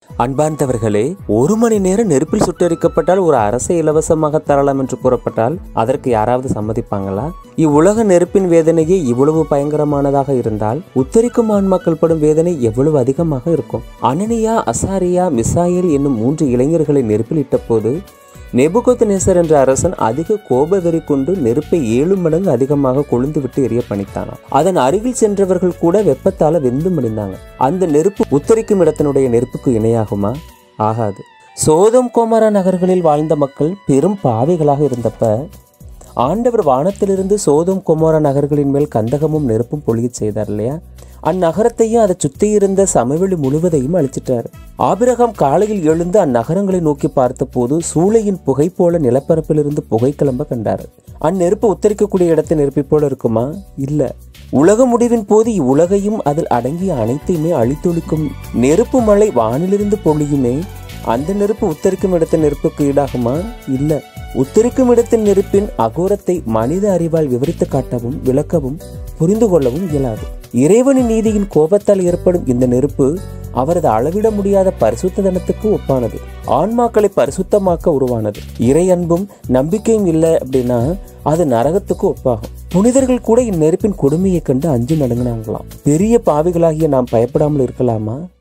அன்பார்ந்தவர்களே ஒரு மணி நேரம் நெருப்பில் சுட்டெரிக்கப்பட்டால் ஒரு அரசை இலவசமாக தரலாம் என்று கூறப்பட்டால் அதற்கு யாராவது சம்மதிப்பாங்களா இவ்வுலக நெருப்பின் வேதனையே இவ்வளவு பயங்கரமானதாக இருந்தால் உத்தரிக்கும் ஆன்மாக்கள் படும் வேதனை எவ்வளவு அதிகமாக இருக்கும் அனனியா அசாரியா மிசாயல் என்னும் மூன்று இளைஞர்களை நெருப்பில் இட்டபோது நெபுகோத் நேசர் என்ற அரசன் அதிக கோப வெறி கொண்டு நெருப்பை ஏழு மடங்கு அதிகமாக கொழுந்து விட்டு எரிய பணித்தானாம் அதன் அருகில் சென்றவர்கள் கூட வெப்பத்தால வெந்து மடிந்தாங்க அந்த நெருப்பு உத்தரிக்கும் இடத்தினுடைய நெருப்புக்கு இணையாகுமா ஆகாது சோதம் கோமரா நகர்களில் வாழ்ந்த மக்கள் பெரும் பாவிகளாக இருந்தப்ப ஆண்டவர் வானத்திலிருந்து சோதம் கொமோரா நகர்களின் மேல் கந்தகமும் நெருப்பும் பொழியச் செய்தார் இல்லையா அந்நகரத்தையும் அதை சுற்றி இருந்த சமவெளி முழுவதையும் அழிச்சிட்டார் ஆபிரகாம் காலையில் எழுந்து அந்நகரங்களை நோக்கி பார்த்தபோது சூளையின் புகை போல நிலப்பரப்பிலிருந்து புகை கிளம்ப கண்டார் அந்நெருப்பு உத்தரிக்கக்கூடிய இடத்தை நெருப்பை போல இருக்குமா இல்ல உலக முடிவின் போது இவ்வுலகையும் அதில் அடங்கிய அனைத்தையுமே அழித்தொழிக்கும் நெருப்பு மழை வானிலிருந்து பொழியுமே அந்த நெருப்பு உத்தரிக்கும் இடத்தின் நெருப்புக்கு ஈடாகுமா இல்ல உத்தரிக்கும் இடத்தின் நெருப்பின் அகோரத்தை மனித அறிவால் விவரித்து காட்டவும் விளக்கவும் புரிந்து கொள்ளவும் இயலாது இறைவனின் நீதியின் கோபத்தால் ஏற்படும் இந்த நெருப்பு அவரது அளவிட முடியாத பரிசுத்த தனத்துக்கு ஒப்பானது ஆன்மாக்களை பரிசுத்தமாக்க உருவானது இறை அன்பும் நம்பிக்கையும் இல்லை அப்படின்னா அது நரகத்துக்கு ஒப்பாகும் புனிதர்கள் கூட இந்நெருப்பின் கொடுமையை கண்டு அஞ்சு நடுங்கினாங்களாம் பெரிய பாவிகளாகிய நாம் பயப்படாமல் இருக்கலாமா